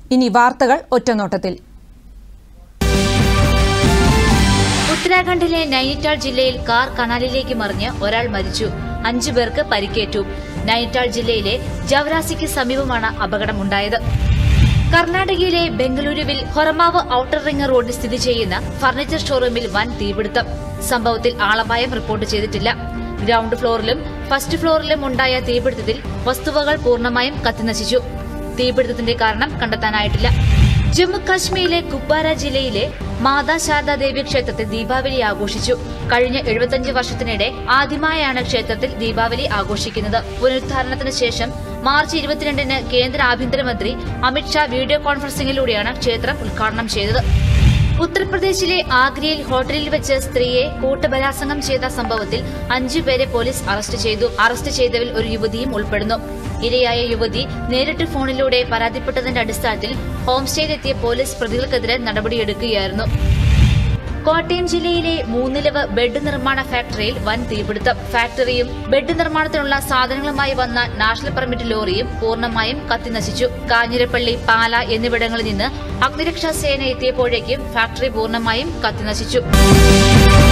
ഇനി വാർത്തകൾ ഒറ്റനോട്ടത്തിൽ ഉത്തരാഖണ്ഡിലെ നൈനിറ്റാൾ ജില്ലയിൽ കാർ കനാലിലേക്ക് മറിഞ്ഞ് ഒരാൾ മരിച്ചു അഞ്ചു പേർക്ക് പരിക്കേറ്റു നൈനിറ്റാൾ ജില്ലയിലെ ജവരാസിക്ക് സമീപമാണ് അപകടമുണ്ടായത് കർണാടകയിലെ ബംഗളൂരുവിൽ ഹൊറമാവ് ഔട്ടർ റിംഗ് റോഡിൽ സ്ഥിതി ചെയ്യുന്ന ഫർണിച്ചർ ഷോറൂമിൽ വൻ തീപിടുത്തം സംഭവത്തിൽ ആളപായം റിപ്പോർട്ട് ചെയ്തിട്ടില്ല ഗ്രൌണ്ട് ഫ്ലോറിലും ഫസ്റ്റ് ഫ്ലോറിലും ഉണ്ടായ തീപിടുത്തത്തിൽ വസ്തുവകൾ പൂർണ്ണമായും കത്തിനശിച്ചു തീപിടുത്തത്തിന്റെ കാരണം കണ്ടെത്താനായിട്ടില്ല ജമ്മു കാശ്മീരിലെ കുപ്വാര ജില്ലയിലെ മാതാ ശാരദാ ദേവി ക്ഷേത്രത്തിൽ ദീപാവലി ആഘോഷിച്ചു കഴിഞ്ഞ എഴുപത്തഞ്ച് വർഷത്തിനിടെ ആദ്യമായാണ് ക്ഷേത്രത്തിൽ ദീപാവലി ആഘോഷിക്കുന്നത് പുനരുദ്ധാരണത്തിന് ശേഷം മാർച്ച് ഇരുപത്തിരണ്ടിന് കേന്ദ്ര ആഭ്യന്തരമന്ത്രി അമിത്ഷാ വീഡിയോ കോൺഫറൻസിംഗിലൂടെയാണ് ക്ഷേത്രം ഉദ്ഘാടനം ചെയ്തത് ഉത്തർപ്രദേശിലെ ആഗ്രയിൽ ഹോട്ടലിൽ വെച്ച് സ്ത്രീയെ കൂട്ടബലാത്സംഗം ചെയ്ത സംഭവത്തിൽ അഞ്ചുപേരെ പോലീസ് അറസ്റ്റ് ചെയ്തു അറസ്റ്റ് ചെയ്തവരിൽ ഒരു യുവതിയും ഉൾപ്പെടുന്നു ഇരയായ യുവതി നേരിട്ട് ഫോണിലൂടെ പരാതിപ്പെട്ടതിന്റെ അടിസ്ഥാനത്തിൽ ഹോം സ്റ്റേയിലെത്തിയ പോലീസ് പ്രതികൾക്കെതിരെ നടപടിയെടുക്കുകയായിരുന്നു കോട്ടയം ജില്ലയിലെ മൂന്നിലവ് ബെഡ് നിർമ്മാണ ഫാക്ടറിയിൽ വൻ തീപിടുത്തം ഫാക്ടറിയും ബെഡ് നിർമ്മാണത്തിനുള്ള സാധനങ്ങളുമായി വന്ന നാഷണൽ പെർമിറ്റ് ലോറിയും പൂർണ്ണമായും കത്തിനശിച്ചു കാഞ്ഞിരപ്പള്ളി പാല എന്നിവിടങ്ങളിൽ നിന്ന് അഗ്നിരക്ഷാ സേന എത്തിയപ്പോഴേക്കും ഫാക്ടറി പൂർണ്ണമായും കത്തിനശിച്ചു